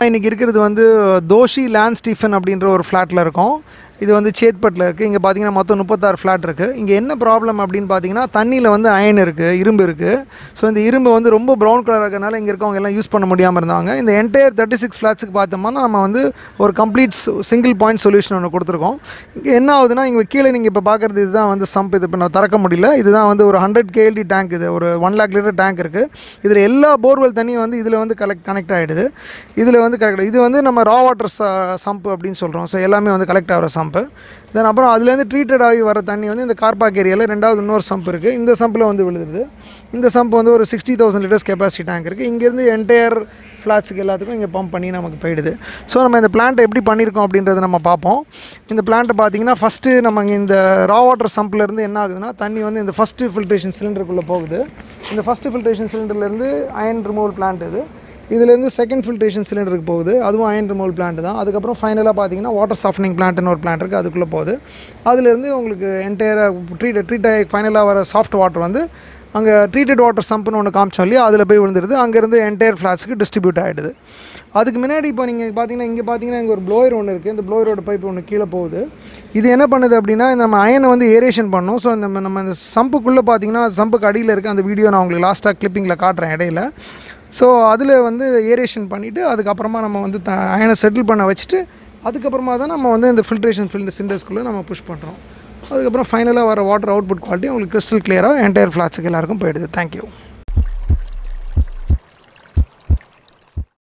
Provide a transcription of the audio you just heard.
இன்றைக்கி இருக்கிறது வந்து தோஷி லேண்ட் ஸ்டீஃபன் அப்படின்ற ஒரு ஃப்ளாட்டில் இருக்கோம் இது வந்து சேத்பட்டில் இருக்குது இங்கே பார்த்தீங்கன்னா மொத்தம் முப்பத்தாறு ஃப்ளாட் இருக்குது இங்கே என்ன ப்ராப்ளம் அப்படின்னு பார்த்தீங்கன்னா தண்ணியில் வந்து அயன் இருக்குது இரும்பு இருக்குது ஸோ இந்த இரும்பு வந்து ரொம்ப ப்ரௌன் கலர் இருக்கிறனால இங்கே இருக்கவங்க எல்லாம் யூஸ் பண்ண முடியாமல் இருந்தாங்க இந்த என்டையர் தேர்ட்டி சிக்ஸ் ஃப்ளாட்ஸுக்கு பார்த்தோம்னா நம்ம வந்து ஒரு கம்ப்ளீட் சிங்கிள் பாயிண்ட் சொல்யூஷன் ஒன்று கொடுத்துருக்கோம் இங்கே என்ன ஆகுதுன்னா இங்கே கீழே நீங்கள் இப்போ பார்க்குறது இதுதான் வந்து சம்ப் இது இப்போ நான் திறக்க முடியல இதுதான் வந்து ஒரு ஹண்ட்ரட் கேஎல்டி டேங்க் இது ஒரு ஒன் லேக் லிட்டர் டேங்க் இருக்குது இதில் எல்லா போர்வெல் தண்ணியும் வந்து இதில் வந்து கலெக்ட் கனெக்ட் ஆகிடுது இதில் வந்து கரெக்ட் இது வந்து நம்ம ரா வாட்டர் சம்ப் அப்படின்னு சொல்கிறோம் ஸோ எல்லாமே வந்து கலெக்ட் ஆகிற சம்ப்பு தென் அப்புறம் அதுலேருந்து ட்ரீட்டட் ஆகி வர தண்ணி வந்து இந்த கார்பாக் ஏரியாவில் ரெண்டாவது இன்னொரு சம்ப் இருக்குது இந்த சம்பில் வந்து விழுதுருது இந்த சம்ப் வந்து ஒரு sixty thousand litres capacity tank இருக்குது இங்கேருந்து என்டையர் ஃப்ளாட்ஸுக்கு எல்லாத்துக்கும் இங்கே பம்ப் பண்ணி நமக்கு போயிடுது ஸோ நம்ம இந்த பிளான்ட்டை எப்படி பண்ணியிருக்கோம் அப்படின்றத நம்ம பார்ப்போம் இந்த பிளான்ட்டை பார்த்தீங்கன்னா ஃபஸ்ட்டு நம்ம இங்கே இந்த ரா வாட்டர் சம்ப்லேருந்து என்ன ஆகுதுன்னா தண்ணி வந்து இந்த ஃபஸ்ட்டு ஃபில்ட்ரேஷன் சிலிண்டருக்குள்ளே போகுது இந்த ஃபஸ்ட்டு ஃபில்ட்ரேஷன் சிலிண்டர்லேருந்து அயன் ரிமூவல் பிளான்ட் இது இதுலேருந்து செகண்ட் ஃபில்ட்ரேஷன் சிலிண்டருக்கு போகுது அதுவும் அயன் ரிமூவல் பிளான்ட் தான் அதுக்கப்புறம் ஃபைனலாக பார்த்தீங்கன்னா வாட்டர் சாஃப்டனிங் பிளான்ட்னு ஒரு பிளான்ட் இருக்குது அதுக்குள்ளே போகுது அதுலேருந்து உங்களுக்கு என்டையராக ட்ரீட் ட்ரீட் ஆகி ஃபைனலாக வர சாஃப்ட் வாட்டர் வந்து அங்கே ட்ரீட்டட் வாட்டர் சம்ப்னு ஒன்று காமிச்சோம் இல்லையா அதில் போய் விழுந்துருது அங்கேருந்து என்டையர் ஃப்ளாட்ஸுக்கு டிஸ்ட்ரிபியூட் ஆகிடுது அதுக்கு முன்னாடி இப்போ நீங்கள் பார்த்தீங்கன்னா இங்கே பார்த்தீங்கன்னா இங்கே ஒரு ப்ளோயர் ஒன்று இருக்குது இந்த ப்ளோயரோட பைப் ஒன்று கீழே போகுது இது என்ன பண்ணுது அப்படின்னா இந்த நம்ம அயனை வந்து ஏரேஷன் பண்ணோம் ஸோ இந்த நம்ம இந்த சம்புக்குள்ளே பார்த்தீங்கன்னா சம்புக்கு அடியில் இருக்க அந்த வீடியோ நான் உங்களுக்கு லாஸ்ட்டாக கிளிப்பிங்கில் காட்டுறேன் இடையில ஸோ அதில் வந்து ஏரேஷன் பண்ணிவிட்டு அதுக்கப்புறமா நம்ம வந்து த அயனை செட்டில் பண்ண வச்சுட்டு அதுக்கப்புறமா தான் நம்ம வந்து இந்த ஃபில்ட்ரேஷன் ஃபில்ட் சிண்டர்ஸ்குள்ளே நம்ம புஷ் பண்ணுறோம் அதுக்கப்புறம் ஃபைனலாக வர வாட்டர் அவுட்புட் குவாலிட்டி உங்களுக்கு கிறிஸ்டல் கிளியராக என்டையர் ஃப்ளாட்ஸுக்கு எல்லாருக்கும் போயிடுது தேங்க்யூ